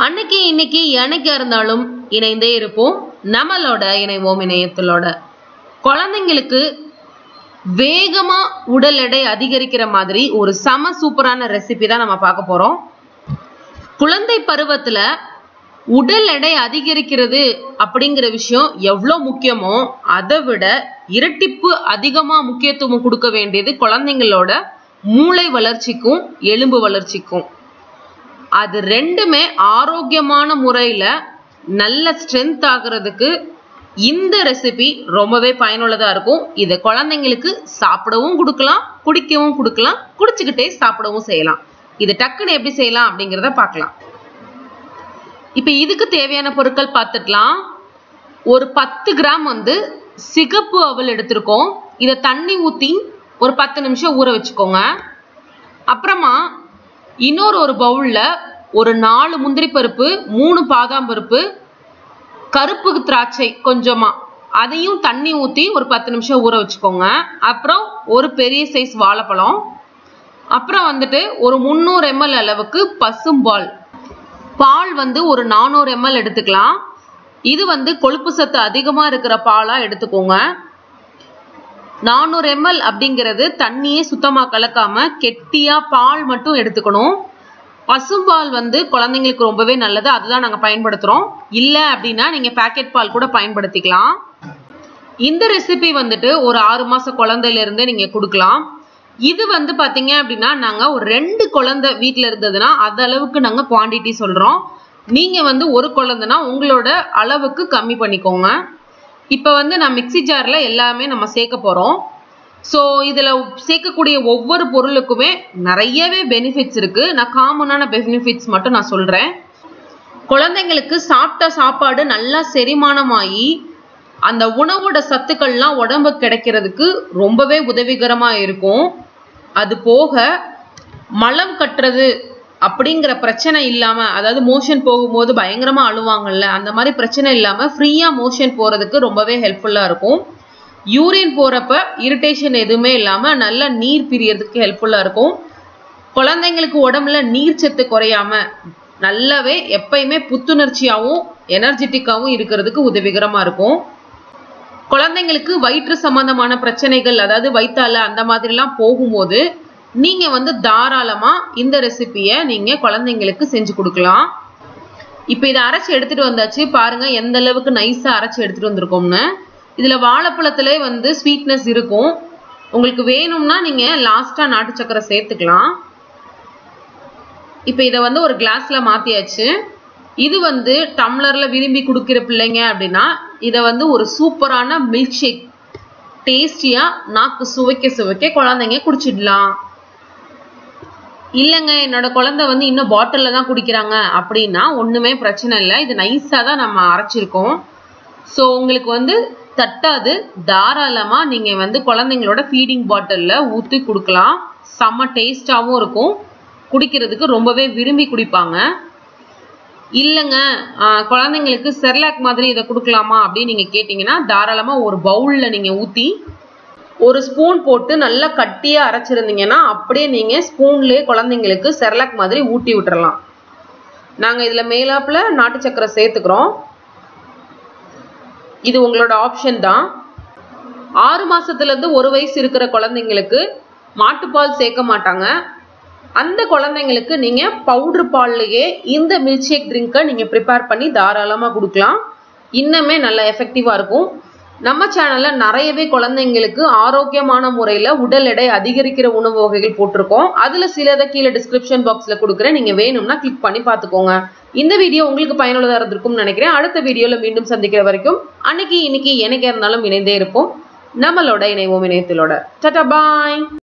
அன்னைக்கு இன்னைக்கு என்னைக்கா இருந்தாலும் இணைந்தே இருப்போம் நம்மளோட இணைவோம் இணையத்திலோட குழந்தைங்களுக்கு வேகமா உடல் எடை அதிகரிக்கிற மாதிரி ஒரு சம சூப்பரான ரெசிபி தான் நம்ம பார்க்க போறோம் குழந்தை பருவத்துல உடல் எடை அதிகரிக்கிறது அப்படிங்கிற விஷயம் எவ்வளோ முக்கியமோ அதை விட இரட்டிப்பு அதிகமா முக்கியத்துவம் கொடுக்க வேண்டியது குழந்தைங்களோட மூளை வளர்ச்சிக்கும் எலும்பு வளர்ச்சிக்கும் அது ரெண்டுமே ஆரோக்கியமான முறையில நல்ல ஸ்ட்ரென்த் ஆகுறதுக்கு இந்த ரெசிபி ரொம்பவே பயனுள்ளதா இருக்கும் இதை குழந்தைங்களுக்கு சாப்பிடவும் கொடுக்கலாம் குடிக்கவும் கொடுக்கலாம் குடிச்சுக்கிட்டே சாப்பிடவும் செய்யலாம் இது டக்குன்னு எப்படி செய்யலாம் அப்படிங்கிறத பார்க்கலாம் இப்போ இதுக்கு தேவையான பொருட்கள் பார்த்துக்கலாம் ஒரு பத்து கிராம் வந்து சிகப்பு அவல் எடுத்திருக்கோம் இதை தண்ணி ஊற்றி ஒரு பத்து நிமிஷம் ஊற வச்சுக்கோங்க அப்புறமா இன்னொரு ஒரு பவுலில் ஒரு நாலு முந்திரி பருப்பு மூணு பாதாம் பருப்பு கருப்பு திராட்சை கொஞ்சமா அதையும் தண்ணி ஊற்றி ஒரு பத்து நிமிஷம் ஊற வச்சுக்கோங்க அப்புறம் ஒரு பெரிய சைஸ் வாழைப்பழம் அப்புறம் வந்துட்டு ஒரு முந்நூறு எம்எல் அளவுக்கு பசும்பால் பால் வந்து ஒரு நானூறு எம்எல் எடுத்துக்கலாம் இது வந்து கொழுப்பு சத்து அதிகமாக இருக்கிற பாலாக எடுத்துக்கோங்க நானூறு எம்எல் அப்படிங்கிறது தண்ணியே சுத்தமாக கலக்காம கெட்டியா பால் மட்டும் எடுத்துக்கணும் பசும்பால் வந்து குழந்தைங்களுக்கு ரொம்பவே நல்லது அதுதான் நாங்கள் பயன்படுத்துகிறோம் இல்லை அப்படின்னா நீங்கள் பேக்கெட் பால் கூட பயன்படுத்திக்கலாம் இந்த ரெசிபி வந்துட்டு ஒரு ஆறு மாச குழந்தையில இருந்து நீங்க கொடுக்கலாம் இது வந்து பாத்தீங்க அப்படின்னா நாங்க ஒரு ரெண்டு குழந்தை வீட்ல இருந்ததுன்னா அந்த அளவுக்கு நாங்க குவாண்டிட்டி சொல்றோம் நீங்க வந்து ஒரு குழந்தைனா உங்களோட அளவுக்கு கம்மி பண்ணிக்கோங்க இப்போ வந்து நான் மிக்சி ஜார்ல எல்லாமே நம்ம சேர்க்க போறோம் ஸோ இதில் சேர்க்கக்கூடிய ஒவ்வொரு பொருளுக்குமே நிறையவே பெனிஃபிட்ஸ் இருக்கு நான் காமனான பெனிஃபிட்ஸ் மட்டும் நான் சொல்றேன் குழந்தைங்களுக்கு சாப்பிட்ட சாப்பாடு நல்லா செரிமானமாகி அந்த உணவோட சத்துக்கள்லாம் உடம்பு கிடைக்கிறதுக்கு ரொம்பவே உதவிகரமா இருக்கும் அது போக மலம் கட்டுறது அப்படிங்கிற பிரச்சனை இல்லாம அதாவது மோஷன் போகும்போது பயங்கரமா அழுவாங்கல்ல அந்த மாதிரி பிரச்சனை இல்லாம ஃப்ரீயா மோஷன் போறதுக்கு ரொம்பவே ஹெல்ப்ஃபுல்லா இருக்கும் யூரின் போறப்ப இரிட்டேஷன் எதுவுமே இல்லாம நல்ல நீர் பிரியறதுக்கு ஹெல்ப்ஃபுல்லா இருக்கும் குழந்தைங்களுக்கு உடம்புல நீர் சத்து குறையாம நல்லாவே எப்பயுமே புத்துணர்ச்சியாகவும் எனர்ஜெட்டிக்காகவும் இருக்கிறதுக்கு உதவிகரமா இருக்கும் குழந்தைங்களுக்கு வயிற்று சம்பந்தமான பிரச்சனைகள் அதாவது வயிற்றால அந்த மாதிரிலாம் போகும்போது நீங்க வந்து தாராளமா இந்த ரெசிபியை நீங்க குழந்தைங்களுக்கு செஞ்சு கொடுக்கலாம் இப்போ இதை அரைச்சி எடுத்துட்டு வந்தாச்சு பாருங்க எந்த அளவுக்கு நைஸா அரைச்சி எடுத்துட்டு வந்திருக்கோம்னு இதுல வாழைப்பழத்திலே வந்து ஸ்வீட்னஸ் இருக்கும் உங்களுக்கு வேணும்னா நீங்க லாஸ்டா நாட்டு சக்கரை சேர்த்துக்கலாம் இப்போ இதை வந்து ஒரு கிளாஸ்ல மாத்தியாச்சு இது வந்து டம்ளர்ல விரும்பி கொடுக்கிற பிள்ளைங்க அப்படின்னா இதை வந்து ஒரு சூப்பரான மில்க் ஷேக் டேஸ்டியா நாக்கு சுவைக்க சுவைக்க குழந்தைங்க குடிச்சிடலாம் இல்லைங்க என்னோட குழந்தை வந்து இன்னும் பாட்டில்ல தான் குடிக்கிறாங்க அப்படின்னா ஒண்ணுமே பிரச்சனை இல்லை இது நைஸா தான் நம்ம அரைச்சிருக்கோம் ஸோ உங்களுக்கு வந்து தட்டாது தாராளமா நீங்க வந்து குழந்தைங்களோட ஃபீடிங் பாட்டில்ல ஊற்றி கொடுக்கலாம் செம்ம டேஸ்டாகவும் இருக்கும் குடிக்கிறதுக்கு ரொம்பவே விரும்பி குடிப்பாங்க இல்லைங்க குழந்தைங்களுக்கு செர்லாக் மாதிரி இதை கொடுக்கலாமா அப்படின்னு நீங்கள் கேட்டிங்கன்னா தாராளமாக ஒரு பவுலில் நீங்கள் ஊற்றி ஒரு ஸ்பூன் போட்டு நல்லா கட்டியாக அரைச்சிருந்தீங்கன்னா அப்படியே நீங்கள் ஸ்பூன்லேயே குழந்தைங்களுக்கு செர்லாக் மாதிரி ஊட்டி விட்டுறலாம் நாங்கள் இதில் மேலாப்பில் நாட்டு சக்கரை சேர்த்துக்கிறோம் இது உங்களோட ஆப்ஷன் தான் ஆறு மாசத்துலேருந்து ஒரு வயசு இருக்கிற குழந்தைங்களுக்கு மாட்டுப்பால் சேர்க்க மாட்டாங்க அந்த குழந்தைங்களுக்கு நீங்கள் பவுட்ரு பால்லையே இந்த மில்க் ஷேக் ட்ரிங்கை நீங்கள் ப்ரிப்பேர் பண்ணி தாராளமாக கொடுக்கலாம் இன்னுமே நல்ல எஃபெக்டிவாக இருக்கும் நம்ம சேனலில் நிறையவே குழந்தைங்களுக்கு ஆரோக்கியமான முறையில் உடல் எடை அதிகரிக்கிற உணவு வகைகள் போட்டிருக்கோம் அதில் சிலதை கீழே டிஸ்கிரிப்ஷன் பாக்ஸில் கொடுக்குறேன் நீங்கள் வேணும்னா கிளிக் பண்ணி பார்த்துக்கோங்க இந்த வீடியோ உங்களுக்கு பயனுள்ளதாக இருந்திருக்கும்னு நினைக்கிறேன் அடுத்த வீடியோவில் மீண்டும் சந்திக்கிற வரைக்கும் அன்னைக்கு இன்னைக்கு எனக்கு இருந்தாலும் இணைந்தே இருப்போம் நம்மளோட இணைவோம் இணையத்திலோட டட்டா பாய்